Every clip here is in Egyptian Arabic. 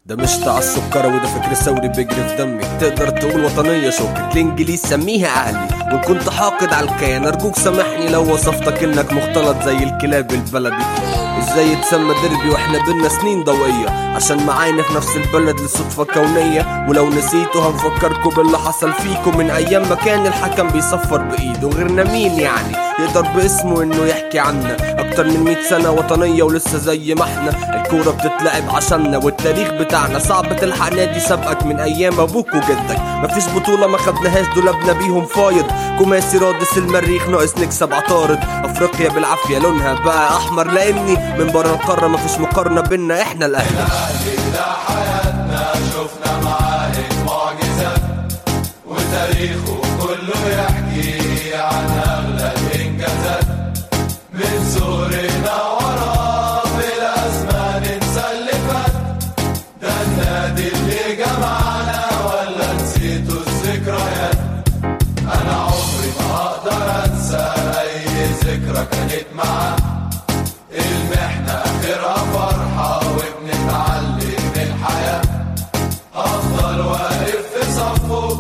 ده مش تعصب كروي ده فكر ثوري بيجري في دمي تقدر تقول وطنية شوكة الانجليز سميها اهلي وان كنت حاقد على الكيان ارجوك سامحني لو وصفتك انك مختلط زي الكلاب البلدي ازاي يتسمى دربي واحنا بينا سنين ضوئية عشان معانا في نفس البلد لصدفة كونية ولو نسيتوا هنفكركوا باللي حصل فيكم من ايام ما كان الحكم بيصفر بايده غيرنا مين يعني يقدر باسمه انه يحكي عنا اكتر من 100 سنة وطنية ولسه زي ما احنا الكورة بتتلعب عشاننا والتاريخ بتاعنا صعب تلحق نادي سبقك من ايام ابوك وجدك مفيش بطولة ما خدناهاش دولابنا بيهم فايض كوماسي رادس المريخ ناقص نكسب عطارد افريقيا بالعافية لونها بقى احمر لاني من بره القارة مفيش مقارنة بينا احنا الاهلي الأهلي ده حياتنا شفنا معاه معجزات وتاريخه كله يحكي عن أغلى الإنجازات من صغرنا وراه في الأزمان نسلفت ده النادي اللي جمعنا ولا نسيتوا الذكريات أنا عمري ما أقدر أنسى أي ذكرى كانت معاه المحنة آخرها فرحة وبنتعلم الحياة أفضل واقف في صفه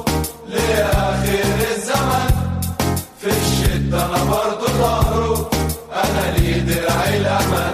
لآخر الزمن في الشدة أنا برضه ظهره أنا ليه درعي الأمان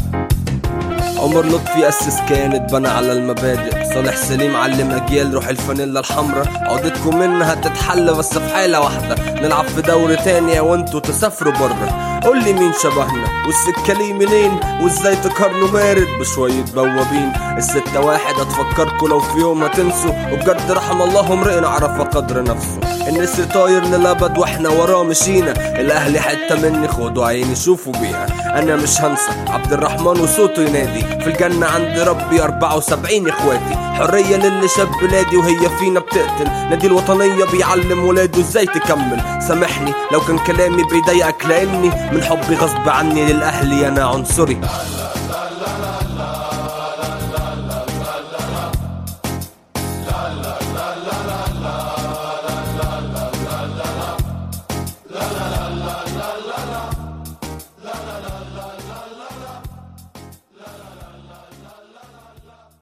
عمر لطفي أسس كان اتبنى على المبادئ صالح سليم علم أجيال روح الفانيلا الحمراء عقدتكم منها تتحل بس في حالة واحدة نلعب في دوري تاني وانتوا تسافروا بره قول لي مين شبهنا والسكة ليه منين وازاي تقارنوا مارد بشوية بوابين الستة واحد هتفكركوا لو في يوم هتنسوا وبجد رحم الله امرئ عرف قدر نفسه النسر طاير للأبد واحنا وراه مشينا الأهلي حتة مني خدوا عيني شوفوا بيها أنا مش هنسى عبد الرحمن وصوته ينادي في الجنة عند ربي 74 إخواتي حرية للي شاب بلادي وهي فينا بتقتل نادي الوطنية بيعلم ولاده ازاي تكمل سامحني لو كان كلامي بيضايقك لأني من حبي غصب عني للأهلي أنا عنصري